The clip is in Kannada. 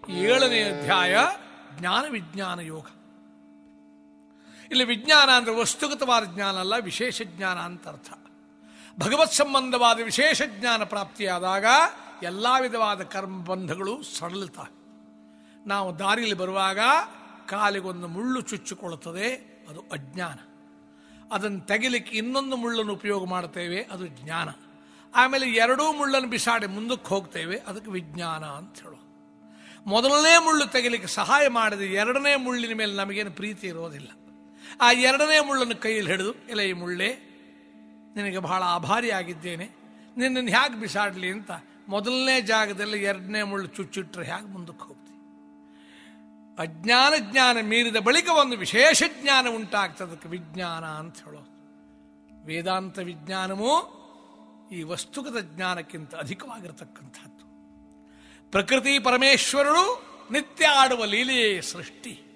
ಏಳನೇ ಅಧ್ಯಾಯ ಜ್ಞಾನ ವಿಜ್ಞಾನ ಯೋಗ ಇಲ್ಲಿ ವಿಜ್ಞಾನ ಅಂದ್ರೆ ವಸ್ತುಗತವಾದ ಜ್ಞಾನ ಅಲ್ಲ ವಿಶೇಷ ಜ್ಞಾನ ಅಂತ ಅರ್ಥ ಭಗವತ್ ಸಂಬಂಧವಾದ ವಿಶೇಷ ಜ್ಞಾನ ಪ್ರಾಪ್ತಿಯಾದಾಗ ಎಲ್ಲ ವಿಧವಾದ ಕರ್ಮಬಂಧಗಳು ಸಡಲುತ್ತವೆ ನಾವು ದಾರಿಯಲ್ಲಿ ಬರುವಾಗ ಕಾಲಿಗೊಂದು ಮುಳ್ಳು ಚುಚ್ಚಿಕೊಳ್ಳುತ್ತದೆ ಅದು ಅಜ್ಞಾನ ಅದನ್ನು ತೆಗಿಲಿಕ್ಕೆ ಇನ್ನೊಂದು ಮುಳ್ಳನ್ನು ಉಪಯೋಗ ಮಾಡ್ತೇವೆ ಅದು ಜ್ಞಾನ ಆಮೇಲೆ ಎರಡೂ ಮುಳ್ಳನ್ನು ಬಿಸಾಡಿ ಮುಂದಕ್ಕೆ ಹೋಗ್ತೇವೆ ಅದಕ್ಕೆ ವಿಜ್ಞಾನ ಅಂತ ಹೇಳೋದು ಮೊದಲನೇ ಮುಳ್ಳು ತೆಗಿಲಿಕ್ಕೆ ಸಹಾಯ ಮಾಡಿದ ಎರಡನೇ ಮುಳ್ಳಿನ ಮೇಲೆ ನಮಗೇನು ಪ್ರೀತಿ ಇರೋದಿಲ್ಲ ಆ ಎರಡನೇ ಮುಳ್ಳನ್ನು ಕೈಯಲ್ಲಿ ಹಿಡಿದು ಇಲ್ಲ ಈ ಮುಳ್ಳೆ ನಿನಗೆ ಬಹಳ ಆಭಾರಿಯಾಗಿದ್ದೇನೆ ನಿನ್ನನ್ನು ಹೇಗೆ ಬಿಸಾಡಲಿ ಅಂತ ಮೊದಲನೇ ಜಾಗದಲ್ಲಿ ಎರಡನೇ ಮುಳ್ಳು ಚುಚ್ಚಿಟ್ರೆ ಹೇಗೆ ಮುಂದಕ್ಕೆ ಹೋಗ್ತಿ ಅಜ್ಞಾನ ಜ್ಞಾನ ಮೀರಿದ ಬಳಿಕ ಒಂದು ವಿಶೇಷ ಜ್ಞಾನ ಉಂಟಾಗ್ತದಕ್ಕೆ ವಿಜ್ಞಾನ ಅಂತ ಹೇಳೋದು ವೇದಾಂತ ವಿಜ್ಞಾನವು ಈ ವಸ್ತುಗತ ಜ್ಞಾನಕ್ಕಿಂತ ಅಧಿಕವಾಗಿರತಕ್ಕಂಥದ್ದು ಪ್ರಕೃತಿ ಪರಮೇಶ್ವರರು ನಿತ್ಯ ಆಡುವ ಲೀಲೆಯೇ ಸೃಷ್ಟಿ